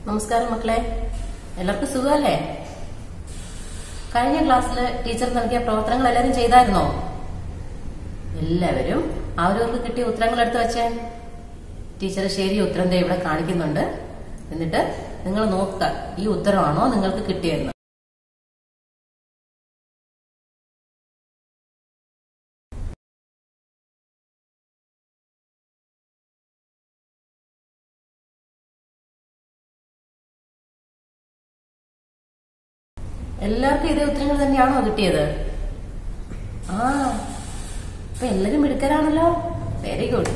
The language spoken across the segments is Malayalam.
നമസ്കാരം മക്കളെ എല്ലാവർക്കും സുഖമല്ലേ കഴിഞ്ഞ ക്ലാസ്സിൽ ടീച്ചർ നൽകിയ പ്രവർത്തനങ്ങൾ എല്ലാവരും ചെയ്തായിരുന്നോ എല്ലാവരും അവരവർക്ക് കിട്ടിയ ഉത്തരങ്ങൾ എടുത്ത് വെച്ചേ ടീച്ചർ ശരി ഉത്തരം ദേ ഇവിടെ കാണിക്കുന്നുണ്ട് എന്നിട്ട് നിങ്ങൾ നോക്കുക ഈ ഉത്തരമാണോ നിങ്ങൾക്ക് കിട്ടിയതെന്ന് എല്ലാവർക്കും ഇതേ ഉത്തരങ്ങൾ തന്നെയാണോ കിട്ടിയത് ആ അപ്പൊ എല്ലാരും മിടുക്കരാണല്ലോ വെരി ഗുഡ്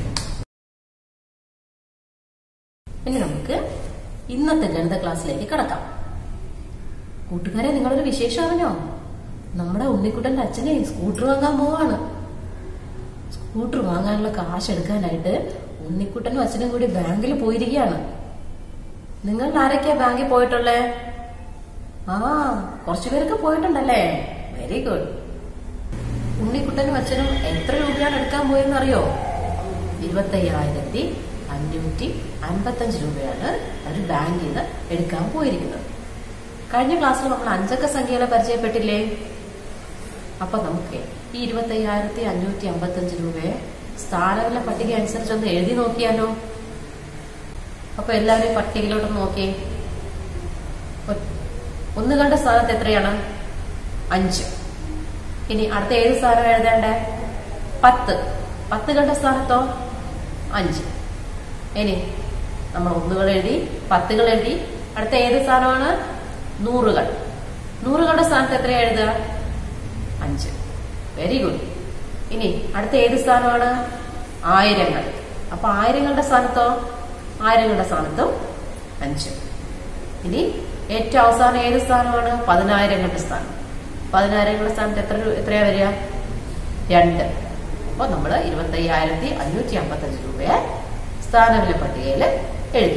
ഇനി നമുക്ക് ഇന്നത്തെ ഗണിത ക്ലാസ്സിലേക്ക് കടക്കാം കൂട്ടുകാരെ നിങ്ങളൊരു വിശേഷം അറിഞ്ഞോ നമ്മുടെ ഉണ്ണിക്കുട്ടന്റെ അച്ഛനെ സ്കൂട്ടർ വാങ്ങാൻ പോവാണ് സ്കൂട്ടർ വാങ്ങാനുള്ള കാശ് എടുക്കാനായിട്ട് ഉണ്ണിക്കുട്ടനും അച്ഛനും കൂടി ബാങ്കിൽ പോയിരിക്കുകയാണ് നിങ്ങൾ ആരൊക്കെയാ ബാങ്കിൽ പോയിട്ടുള്ളേ ആ കുറച്ചു പേരൊക്കെ പോയിട്ടുണ്ടല്ലേ വെരി ഗുഡ് ഉണ്ണിക്കുട്ടനും അച്ഛനും എത്ര രൂപയാണ് എടുക്കാൻ പോയെന്ന് അറിയോ ഇരുപത്തയ്യായിരത്തി അഞ്ഞൂറ്റി അൻപത്തഞ്ച് രൂപയാണ് അവർ ബാങ്കിൽ നിന്ന് എടുക്കാൻ പോയിരിക്കുന്നത് കഴിഞ്ഞ ക്ലാസ്സിൽ നമ്മൾ അഞ്ചക്ക സംഖ്യകളെ പരിചയപ്പെട്ടില്ലേ അപ്പൊ നമുക്ക് ഈ ഇരുപത്തയ്യായിരത്തി അഞ്ഞൂറ്റി അമ്പത്തഞ്ച് രൂപയെ സ്ഥാനവില പട്ടിക അനുസരിച്ച് ഒന്ന് എഴുതി നോക്കിയാലോ അപ്പൊ എല്ലാവരും പട്ടികയിലോട്ടൊന്ന് നോക്കിയേ ഒ- ഒന്നുകളുടെ സ്ഥാനത്ത് എത്രയാണ് അഞ്ച് ഇനി അടുത്ത ഏത് സ്ഥാനം എഴുതേണ്ടേ പത്ത് പത്തുകളുടെ സ്ഥാനത്തോ അഞ്ച് ഇനി നമ്മൾ ഒന്നുകൾ എഴുതി പത്തുകൾ എഴുതി അടുത്ത ഏത് സ്ഥാനമാണ് നൂറുകൾ നൂറുകളുടെ സ്ഥാനത്ത് എത്ര എഴുതുക അഞ്ച് വെരി ഗുഡ് ഇനി അടുത്ത ഏത് സ്ഥാനമാണ് ആയിരങ്ങൾ അപ്പൊ ആയിരങ്ങളുടെ സ്ഥാനത്തോ ആയിരങ്ങളുടെ സ്ഥാനത്തും അഞ്ച് ഇനി ഏറ്റവും അവസാനം ഏത് സ്ഥാനമാണ് പതിനായിരങ്ങളുടെ സ്ഥാനം പതിനായിരങ്ങളുടെ സ്ഥാനത്ത് എത്ര രൂ- എത്രയാ വരിക രണ്ട് അപ്പൊ നമ്മള് ഇരുപത്തി അയ്യായിരത്തി അഞ്ഞൂറ്റി അമ്പത്തി അഞ്ച് രൂപയെ സ്ഥാനവില പട്ടികയിൽ എഴുതി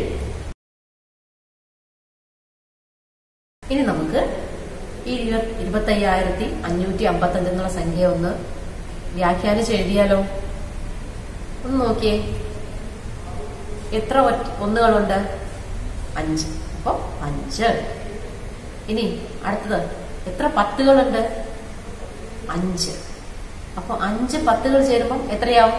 ഇനി നമുക്ക് ഈ ഇരുപത്തി അയ്യായിരത്തി അഞ്ഞൂറ്റി അമ്പത്തി അഞ്ച് എന്നുള്ള സംഖ്യ ഒന്ന് വ്യാഖ്യാനിച്ച് എഴുതിയാലോ ഒന്ന് നോക്കിയേ എത്ര ഒറ്റ- ഒന്നുകളുണ്ട് അഞ്ച് അപ്പൊ അഞ്ച് ഇനി അടുത്തത് എത്ര പത്തുകളുണ്ട് അഞ്ച് അപ്പൊ അഞ്ച് പത്തുകൾ ചേരുമ്പം എത്രയാവും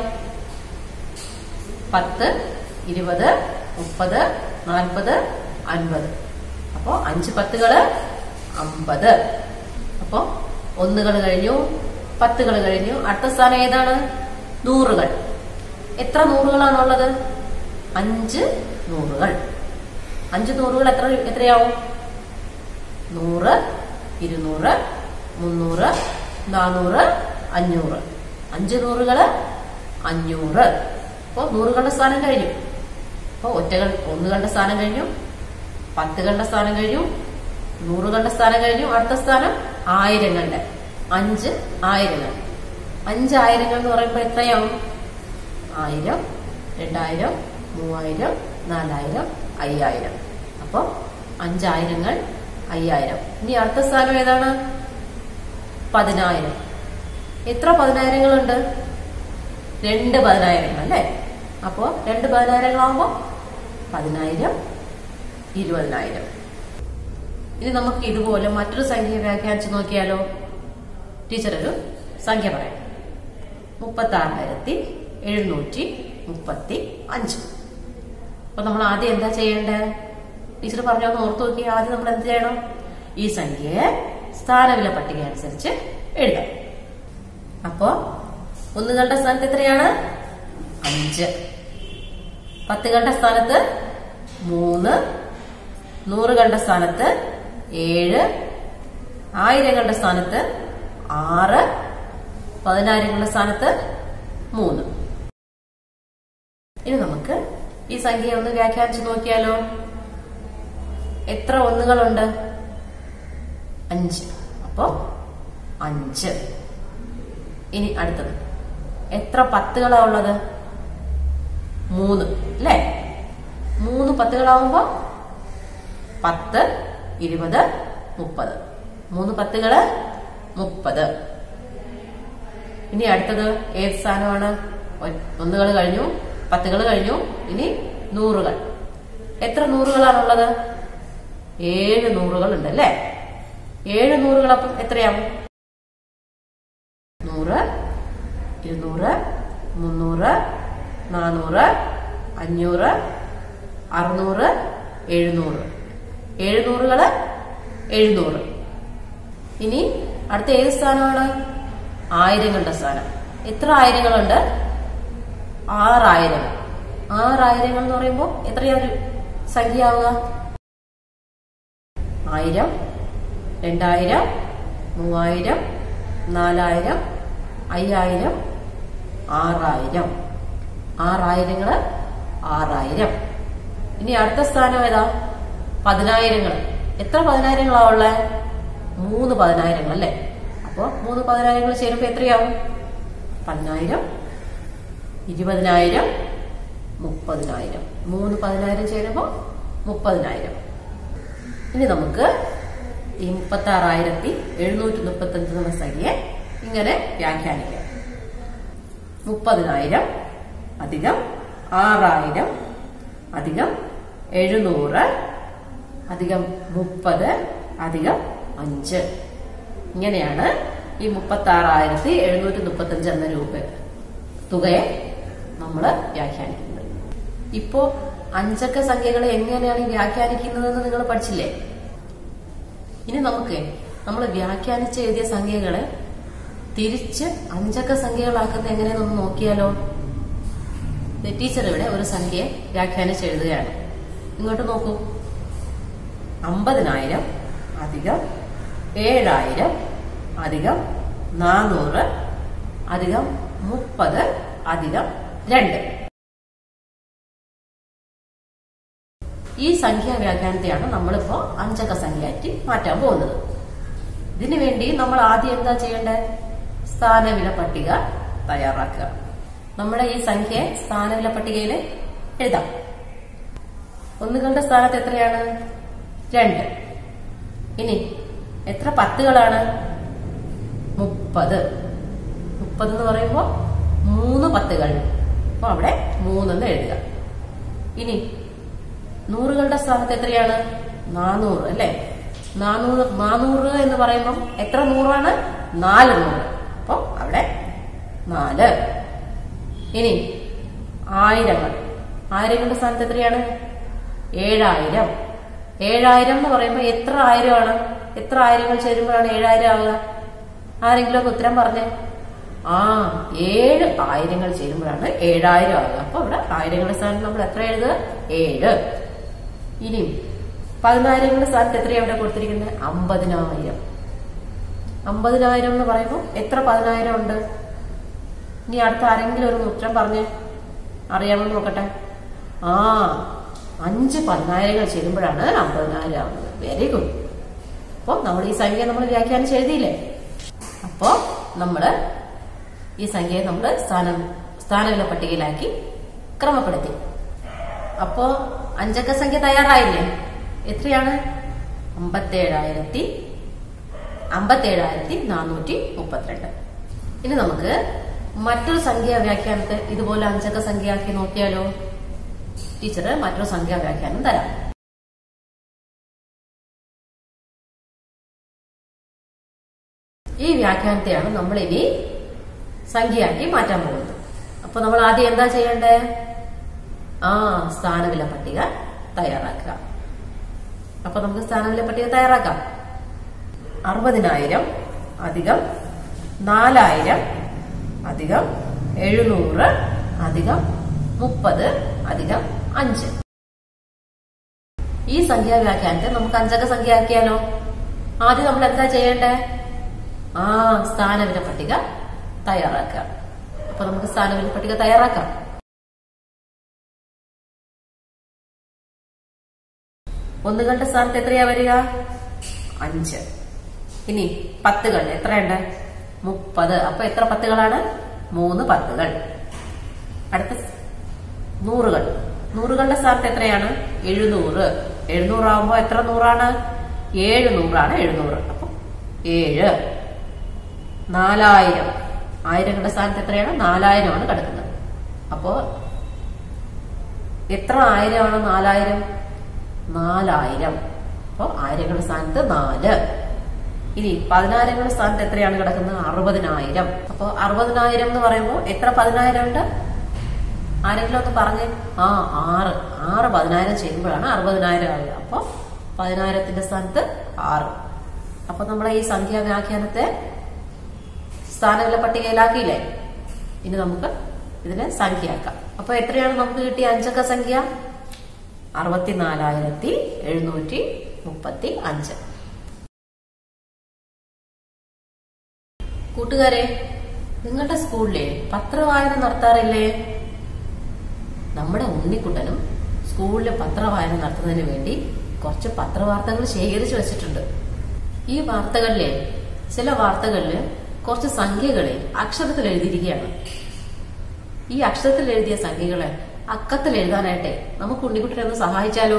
പത്ത് ഇരുപത് മുപ്പത് നാൽപ്പത് അൻപത് അപ്പോ അഞ്ച് പത്തുകള് അമ്പത് അപ്പോ ഒന്നുകൾ കഴിഞ്ഞു പത്തുകൾ കഴിഞ്ഞു അടുത്ത സ്ഥാനം ഏതാണ് നൂറുകൾ എത്ര നൂറുകളാണുള്ളത് അഞ്ച് നൂറുകൾ അഞ്ച് നൂറുകൾ എത്ര എത്രയാവും നൂറ് ഇരുന്നൂറ് മുന്നൂറ് നാനൂറ് അഞ്ഞൂറ് അഞ്ച് നൂറുകള് അഞ്ഞൂറ് അപ്പോ നൂറുകളുടെ സ്ഥാനം കഴിഞ്ഞു അപ്പോ ഒറ്റകൾ ഒന്നുകളുടെ സ്ഥാനം കഴിഞ്ഞു പത്തുകളുടെ സ്ഥാനം കഴിഞ്ഞു നൂറുകളുടെ സ്ഥാനം കഴിഞ്ഞു അടുത്ത സ്ഥാനം ആയിരങ്ങളുടെ അഞ്ച് ആയിരങ്ങൾ അഞ്ച് ആയിരങ്ങൾ എന്ന് പറയുമ്പോൾ എത്രയാവും ആയിരം രണ്ടായിരം മൂവായിരം നാലായിരം അയ്യായിരം അപ്പൊ അഞ്ചായിരങ്ങൾ അയ്യായിരം ഇനി അടുത്ത സ്ഥാനം ഏതാണ് പതിനായിരം എത്ര പതിനായിരങ്ങളുണ്ട് രണ്ട് പതിനായിരങ്ങൾ അല്ലേ അപ്പോ രണ്ട് പതിനായിരങ്ങളാവുമ്പോ പതിനായിരം ഇരുപതിനായിരം ഇനി നമുക്ക് ഇതുപോലെ മറ്റൊരു സംഖ്യ വ്യാഖ്യാനിച്ച് നോക്കിയാലോ ടീച്ചർ ഒരു സംഖ്യ പറയാം മുപ്പത്തി ആറായിരത്തി എഴുന്നൂറ്റി മുപ്പത്തി അഞ്ച് അപ്പൊ നമ്മൾ ആദ്യം എന്താ ചെയ്യേണ്ടത് ടീച്ചർ പറഞ്ഞൊന്ന് ഓർത്തു നോക്കി ആദ്യം നമ്മൾ എന്ത് ചെയ്യണം ഈ സംഖ്യയെ സ്ഥാനവില പട്ടിക അനുസരിച്ച് എഴുതാം അപ്പോ ഒന്നുകളുടെ സ്ഥാനത്ത് എത്രയാണ് അഞ്ച് പത്തുകളുടെ സ്ഥാനത്ത് മൂന്ന് നൂറുകളുടെ സ്ഥാനത്ത് ഏഴ് ആയിരങ്ങളുടെ സ്ഥാനത്ത് ആറ് പതിനായിരങ്ങളുടെ സ്ഥാനത്ത് മൂന്ന് ഇനി നമുക്ക് ഈ സംഖ്യ ഒന്ന് വ്യാഖ്യാനിച്ച് നോക്കിയാലോ എത്ര ഒന്നുകളുണ്ട് അഞ്ച് അപ്പോ അഞ്ച് ഇനി അടുത്തത് എത്ര പത്തുകളാ ഉള്ളത് മൂന്ന് അല്ലേ മൂന്ന് പത്തുകളാവുമ്പോ പത്ത് ഇരുപത് മുപ്പത് മൂന്ന് പത്തുകള് മുപ്പത് ഇനി അടുത്തത് ഏത് സ്ഥാനമാണ് ഒന്നുകൾ കഴിഞ്ഞു പത്തുകൾ കഴിഞ്ഞു ഇനി നൂറുകൾ എത്ര നൂറുകളാണുള്ളത് ഏഴ് നൂറുകൾ ഉണ്ട് അല്ലേ ഏഴ് നൂറുകൾ അപ്പം എത്രയാവും നൂറ് ഇരുന്നൂറ് മുന്നൂറ് നാനൂറ് അഞ്ഞൂറ് അറുന്നൂറ് എഴുന്നൂറ് എഴുന്നൂറുകള് എഴുന്നൂറ് ഇനി അടുത്ത ഏത് സ്ഥാനമാണ് ആയിരങ്ങളുടെ സ്ഥാനം എത്ര ആയിരങ്ങളുണ്ട് ആറായിരം ആറായിരങ്ങൾ എന്ന് പറയുമ്പോൾ എത്രയാ ഒരു സംഖ്യ ആവുക ആയിരം രണ്ടായിരം മൂവായിരം നാലായിരം അയ്യായിരം ആറായിരം ആറായിരങ്ങള് ആറായിരം ഇനി അടുത്ത സ്ഥാനം ഏതാ പതിനായിരങ്ങൾ എത്ര പതിനായിരങ്ങളാ ഉള്ളത് മൂന്ന് പതിനായിരങ്ങൾ അല്ലേ അപ്പോ മൂന്ന് പതിനായിരങ്ങൾ ചേരുമ്പോ എത്രയാവും പതിനായിരം ഇരുപതിനായിരം മുപ്പതിനായിരം മൂന്ന് പതിനായിരം ചേരുമ്പോ മുപ്പതിനായിരം ഇനി നമുക്ക് ഈ മുപ്പത്തി ആറായിരത്തി എഴുന്നൂറ്റി മുപ്പത്തി അഞ്ച് എന്ന സംഖ്യയെ ഇങ്ങനെ വ്യാഖ്യാനിക്കാം മുപ്പതിനായിരം അധികം ആറായിരം അധികം എഴുന്നൂറ് അധികം മുപ്പത് അധികം അഞ്ച് ഇങ്ങനെയാണ് ഈ മുപ്പത്തി ആറായിരത്തി എഴുന്നൂറ്റി മുപ്പത്തി അഞ്ച് എന്ന രൂപ തുകയെ നമ്മൾ വ്യാഖ്യാനിക്കുന്നത് ഇപ്പോ അഞ്ചക്ക സംഖ്യകളെ എങ്ങനെയാണ് ഈ വ്യാഖ്യാനിക്കുന്നതെന്ന് നിങ്ങൾ പഠിച്ചില്ലേ ഇനി നമുക്ക് നമ്മൾ വ്യാഖ്യാനിച്ച് എഴുതിയ സംഖ്യകളെ തിരിച്ച് അഞ്ചക്ക സംഖ്യകളാക്കുന്ന എങ്ങനെയെന്നൊന്ന് നോക്കിയാലോ ദേ ടീച്ചർ ഇവിടെ ഒരു സംഖ്യയെ വ്യാഖ്യാനിച്ച് എഴുതുകയാണ് ഇങ്ങോട്ട് നോക്കൂ അമ്പതിനായിരം അധികം ഏഴായിരം അധികം നാനൂറ് അധികം മുപ്പത് അധികം രണ്ട് ഈ സംഖ്യാ വ്യാഖ്യാനത്തെയാണ് നമ്മളിപ്പോ അഞ്ചക്ക സംഖ്യയായിട്ട് മാറ്റാൻ പോകുന്നത് ഇതിനു വേണ്ടി നമ്മൾ ആദ്യം എന്താ ചെയ്യേണ്ടത് സ്ഥാനവില പട്ടിക തയ്യാറാക്കുക നമ്മുടെ ഈ സംഖ്യയെ സ്ഥാനവില പട്ടികയിൽ എഴുതാം ഒന്നുകളുടെ സ്ഥാനത്ത് എത്രയാണ് രണ്ട് ഇനി എത്ര പത്തുകളാണ് മുപ്പത് മുപ്പത് എന്ന് പറയുമ്പോ മൂന്ന് പത്തുകൾ അപ്പൊ അവിടെ മൂന്നെന്ന് എഴുതുക ഇനി നൂറുകളുടെ സ്ഥാനത്ത് എത്രയാണ് നാനൂറ് അല്ലെ നാനൂറ് നാനൂറ് എന്ന് പറയുമ്പം എത്ര നൂറാണ് നാല് നൂറ് അപ്പൊ അവിടെ നാല് ഇനി ആയിരങ്ങൾ ആയിരങ്ങളുടെ സ്ഥാനത്ത് എത്രയാണ് ഏഴായിരം ഏഴായിരം എന്ന് പറയുമ്പോൾ എത്ര ആയിരമാണ് എത്ര ആയിരങ്ങൾ ചേരുമ്പോഴാണ് ഏഴായിരം ആവുക ആരെങ്കിലും ഒക്കെ ഉത്തരം പറഞ്ഞേ ആ ഏഴ് ആയിരങ്ങൾ ചേരുമ്പോഴാണ് ഏഴായിരം ആവുക അപ്പൊ അവിടെ ആയിരങ്ങളുടെ സ്ഥാനത്ത് നമ്മൾ എത്ര എഴുതുക ഏഴ് ഇനി പതിനായിരങ്ങളുടെ സ്ഥാനത്ത് എത്രയാണ് ഇവിടെ കൊടുത്തിരിക്കുന്നത് അമ്പതിനായിരം അമ്പതിനായിരം എന്ന് പറയുമ്പോൾ എത്ര പതിനായിരം ഉണ്ട് ഇനി അടുത്ത ആരെങ്കിലും ഒരു ഉത്തരം പറഞ്ഞ് അറിയാമെന്ന് നോക്കട്ടെ ആ അഞ്ച് പതിനായിരങ്ങൾ ചേരുമ്പോഴാണ് അമ്പതിനായിരം ആവുന്നത് വെരി ഗുഡ് അപ്പൊ നമ്മൾ ഈ സംഖ്യ നമ്മൾ വ്യാഖ്യാനിച്ച് എഴുതിയില്ലേ അപ്പോ നമ്മള് ഈ സംഖ്യയെ നമ്മൾ സ്ഥാനം സ്ഥാനവില പട്ടികയിലാക്കി ക്രമപ്പെടുത്തി അപ്പോ അഞ്ചക്ക സംഖ്യ തയ്യാറായില്ലേ എത്രയാണ് അമ്പത്തേഴായിരത്തി അമ്പത്തേഴായിരത്തി നാനൂറ്റി മുപ്പത്തിരണ്ട് ഇനി നമുക്ക് മറ്റൊരു സംഖ്യാ വ്യാഖ്യാനത്തെ ഇതുപോലെ അഞ്ചക്ക സംഖ്യയാക്കി നോക്കിയാലോ ടീച്ചർ മറ്റൊരു സംഖ്യാ വ്യാഖ്യാനം തരാം ഈ വ്യാഖ്യാനത്തെയാണ് നമ്മൾ ഇനി സംഖ്യയാക്കി മാറ്റാൻ പോകുന്നത് അപ്പൊ നമ്മൾ ആദ്യം എന്താ ചെയ്യേണ്ടേ ആ സ്ഥാനവില പട്ടിക തയ്യാറാക്കുക അപ്പൊ നമുക്ക് സ്ഥാനവില പട്ടിക തയ്യാറാക്കാം അറുപതിനായിരം അധികം നാലായിരം അധികം എഴുന്നൂറ് അധികം മുപ്പത് അധികം അഞ്ച് ഈ സംഖ്യാ വ്യാഖ്യാനത്തെ നമുക്ക് അഞ്ചക്ക സംഖ്യ ആക്കിയാലോ ആദ്യം നമ്മൾ എന്താ ചെയ്യേണ്ടേ ആ സ്ഥാനവില പട്ടിക തയ്യാറാക്കുക അപ്പൊ നമുക്ക് സ്ഥാനവില പട്ടിക തയ്യാറാക്കാം ഒന്നുകളുടെ സ്ഥാനത്ത് എത്രയാ വരിക അഞ്ച് ഇനി പത്തുകൾ എത്രയുണ്ട് മുപ്പത് അപ്പൊ എത്ര പത്തുകളാണ് മൂന്ന് പത്തുകൾ അടുത്ത നൂറുകൾ നൂറുകളുടെ സ്ഥാനത്ത് എത്രയാണ് എഴുന്നൂറ് എഴുന്നൂറാവുമ്പോ എത്ര നൂറാണ് ഏഴ് നൂറാണ് എഴുന്നൂറ് അപ്പൊ ഏഴ് നാലായിരം ആയിരങ്ങളുടെ സ്ഥാനത്ത് എത്രയാണ് നാലായിരമാണ് കിടക്കുന്നത് അപ്പോ എത്ര ആയിരമാണ് നാലായിരം നാലായിരം അപ്പൊ ആയിരങ്ങളുടെ സ്ഥാനത്ത് നാല് ഇനി പതിനായിരങ്ങളുടെ സ്ഥാനത്ത് എത്രയാണ് കിടക്കുന്നത് അറുപതിനായിരം അപ്പൊ അറുപതിനായിരം എന്ന് പറയുമ്പോൾ എത്ര പതിനായിരം ഉണ്ട് ആരെങ്കിലും ഒന്ന് പറഞ്ഞ് ആ ആറ് ആറ് പതിനായിരം ചെയ്യുമ്പോഴാണ് അറുപതിനായിരം ആവുക അപ്പൊ പതിനായിരത്തിന്റെ സ്ഥാനത്ത് ആറ് അപ്പൊ നമ്മളെ ഈ സംഖ്യാ വ്യാഖ്യാനത്തെ സ്ഥാനവില പട്ടികയിലാക്കിയില്ലേ ഇനി നമുക്ക് ഇതിനെ സംഖ്യയാക്കാം അപ്പൊ എത്രയാണ് നമുക്ക് കിട്ടിയ അഞ്ചക്ക സംഖ്യ അറുപത്തിനാലായിരത്തി എഴുന്നൂറ്റി മുപ്പത്തി അഞ്ച് കൂട്ടുകാരെ നിങ്ങളുടെ സ്കൂളിലെ പത്രവായന നടത്താറില്ലേ നമ്മുടെ ഉണ്ണിക്കുട്ടനും സ്കൂളിലെ പത്രവായന നടത്തുന്നതിന് വേണ്ടി കുറച്ച് പത്രവാർത്തകൾ ശേഖരിച്ചു വെച്ചിട്ടുണ്ട് ഈ വാർത്തകളിലെ ചില വാർത്തകളില് കുറച്ച് സംഖ്യകളെ അക്ഷരത്തിൽ എഴുതിയിരിക്കുകയാണ് ഈ അക്ഷരത്തിൽ എഴുതിയ സംഖ്യകളെ അക്കത്തിൽ എഴുതാനായിട്ടെ നമുക്ക് ഉണ്ണിക്കുട്ടനെ ഒന്ന് സഹായിച്ചാലോ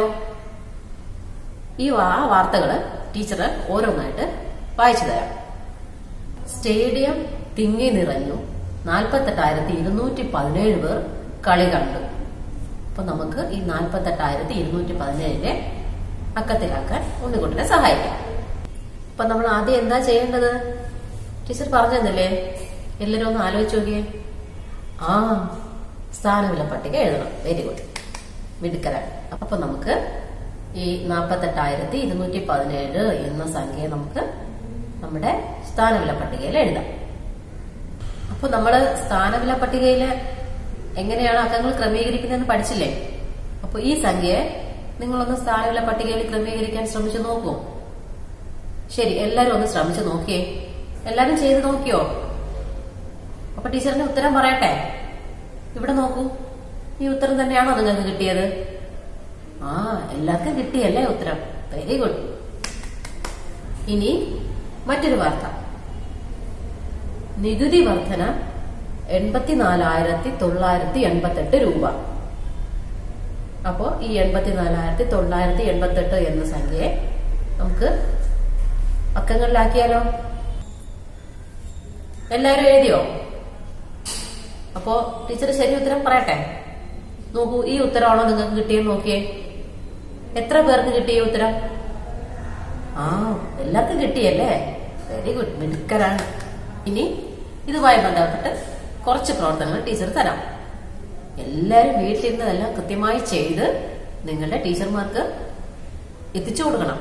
ഈ വാ- ആ വാർത്തകള് ടീച്ചർ ഓരോന്നായിട്ട് വായിച്ചു തരാം സ്റ്റേഡിയം തിങ്ങി നിറഞ്ഞു നാൽപ്പത്തെട്ടായിരത്തി ഇരുന്നൂറ്റി പതിനേഴ് പേർ കളി കണ്ടു അപ്പൊ നമുക്ക് ഈ നാൽപ്പത്തെട്ടായിരത്തി ഇരുന്നൂറ്റി പതിനേഴിനെ അക്കത്തിലാക്കാൻ ഉണ്ണിക്കുട്ടനെ സഹായിക്കാം അപ്പൊ നമ്മൾ ആദ്യം എന്താ ചെയ്യേണ്ടത് ടീച്ചർ പറഞ്ഞു തന്നില്ലേ എല്ലാരും ഒന്ന് ആലോചിച്ച് നോക്കിയേ ആ സ്ഥാനവില പട്ടിക എഴുതണം വെരി ഗുഡ് മിടുക്കരാണ് അപ്പൊ നമുക്ക് ഈ നാൽപ്പത്തെട്ടായിരത്തി ഇരുന്നൂറ്റി പതിനേഴ് എന്ന സംഖ്യയെ നമുക്ക് നമ്മുടെ സ്ഥാനവില പട്ടികയിൽ എഴുതാം അപ്പൊ നമ്മള് സ്ഥാനവില പട്ടികയില് എങ്ങനെയാണ് അക്കങ്ങൾ ക്രമീകരിക്കുന്നതെന്ന് പഠിച്ചില്ലേ അപ്പൊ ഈ സംഖ്യയെ നിങ്ങളൊന്ന് സ്ഥാനവില പട്ടികയിൽ ക്രമീകരിക്കാൻ ശ്രമിച്ചു നോക്കൂ ശരി എല്ലാരും ഒന്ന് ശ്രമിച്ചു നോക്കിയേ എല്ലാരും ചെയ്ത് നോക്കിയോ അപ്പൊ ടീച്ചറിന്റെ ഉത്തരം പറയട്ടെ ഇവിടെ നോക്കൂ ഈ ഉത്തരം തന്നെയാണോ നിങ്ങൾക്ക് കിട്ടിയത് ആ എല്ലാവർക്കും കിട്ടിയല്ലേ ഉത്തരം വെരി ഗുഡ് ഇനി മറ്റൊരു വാർത്ത നികുതി വർധന എൺപത്തിനാലായിരത്തി തൊള്ളായിരത്തി എൺപത്തെട്ട് രൂപ അപ്പോ ഈ എൺപത്തിനാലായിരത്തി തൊള്ളായിരത്തി എൺപത്തെട്ട് എന്ന സംഖ്യയെ നമുക്ക് അക്കങ്ങളിലാക്കിയാലോ എല്ലാവരും എഴുതിയോ അപ്പോ ടീച്ചർ ശരി ഉത്തരം പറയട്ടെ നോക്കൂ ഈ ഉത്തരമാണോ നിങ്ങൾക്ക് കിട്ടിയെന്ന് നോക്കിയേ എത്ര പേർക്ക് കിട്ടിയ ഉത്തരം ആ എല്ലാവർക്കും കിട്ടിയല്ലേ വെരി ഗുഡ് മിടുക്കരാണ് ഇനി ഇതുമായി ബന്ധപ്പെട്ട് കുറച്ച് പ്രവർത്തനങ്ങൾ ടീച്ചർ തരാം എല്ലാവരും വീട്ടിലിരുന്നതെല്ലാം കൃത്യമായി ചെയ്ത് നിങ്ങളുടെ ടീച്ചർമാർക്ക് എത്തിച്ചു കൊടുക്കണം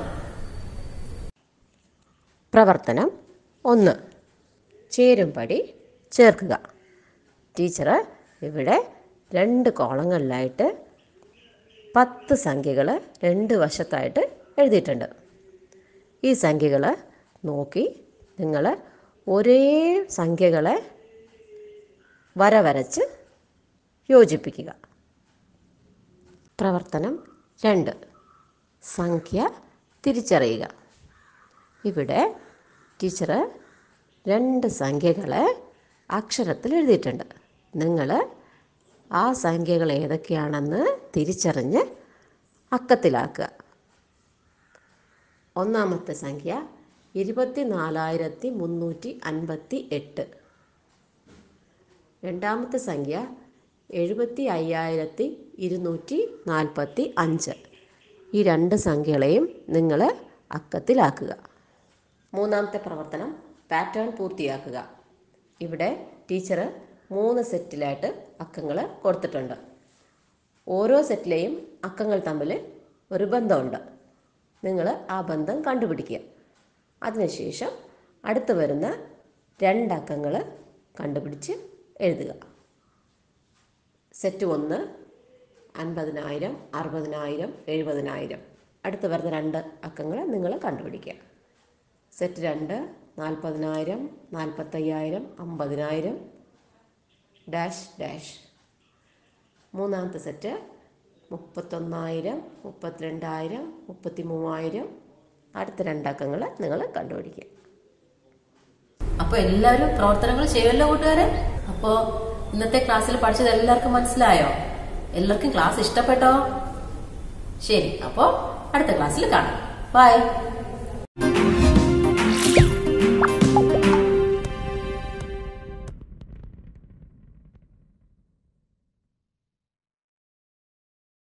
പ്രവർത്തനം ഒന്ന് ചേരുംപടി ചേർക്കുക ടീച്ചർ ഇവിടെ രണ്ട് കോളങ്ങളിലായിട്ട് പത്ത് സംഖ്യകൾ രണ്ട് വശത്തായിട്ട് എഴുതിയിട്ടുണ്ട് ഈ സംഖ്യകൾ നോക്കി നിങ്ങൾ ഒരേ സംഖ്യകളെ വര വരച്ച് യോജിപ്പിക്കുക പ്രവർത്തനം രണ്ട് സംഖ്യ തിരിച്ചറിയുക ഇവിടെ ടീച്ചർ രണ്ട് സംഖ്യകളെ അക്ഷരത്തിൽ എഴുതിയിട്ടുണ്ട് നിങ്ങൾ ആ സംഖ്യകൾ ഏതൊക്കെയാണെന്ന് തിരിച്ചറിഞ്ഞ് അക്കത്തിലാക്കുക ഒന്നാമത്തെ സംഖ്യ ഇരുപത്തി നാലായിരത്തി മുന്നൂറ്റി അൻപത്തി എട്ട് രണ്ടാമത്തെ സംഖ്യ എഴുപത്തി അയ്യായിരത്തി ഇരുന്നൂറ്റി നാൽപ്പത്തി അഞ്ച് ഈ രണ്ട് സംഖ്യകളെയും നിങ്ങൾ അക്കത്തിലാക്കുക മൂന്നാമത്തെ പ്രവർത്തനം പാറ്റേൺ പൂർത്തിയാക്കുക ഇവിടെ ടീച്ചർ മൂന്ന് സെറ്റിലായിട്ട് അക്കങ്ങൾ കൊടുത്തിട്ടുണ്ട് ഓരോ സെറ്റിലെയും അക്കങ്ങൾ തമ്മിൽ ഒരു ബന്ധമുണ്ട് നിങ്ങൾ ആ ബന്ധം കണ്ടുപിടിക്കുക അതിനുശേഷം അടുത്ത് വരുന്ന രണ്ടക്കങ്ങൾ കണ്ടുപിടിച്ച് എഴുതുക സെറ്റ് ഒന്ന് അൻപതിനായിരം അറുപതിനായിരം എഴുപതിനായിരം അടുത്ത് വരുന്ന രണ്ട് അക്കങ്ങൾ നിങ്ങൾ കണ്ടുപിടിക്കുക സെറ്റ് രണ്ട് നാൽപ്പതിനായിരം നാൽപ്പത്തയ്യായിരം അമ്പതിനായിരം ഡാഷ് ഡാഷ് മൂന്നാമത്തെ സെറ്റ് മുപ്പത്തൊന്നായിരം മുപ്പത്തിരണ്ടായിരം മുപ്പത്തി മൂവായിരം അടുത്ത രണ്ടക്കങ്ങൾ നിങ്ങൾ കണ്ടുപിടിക്കുക അപ്പൊ എല്ലാവരും പ്രവർത്തനങ്ങൾ ചെയ്യുമല്ലോ കൂട്ടുകാരെ അപ്പോ ഇന്നത്തെ ക്ലാസ്സിൽ പഠിച്ചത് എല്ലാവർക്കും മനസ്സിലായോ എല്ലാവർക്കും ക്ലാസ് ഇഷ്ടപ്പെട്ടോ ശരി അപ്പോ അടുത്ത ക്ലാസ്സിൽ കാണാം ബൈ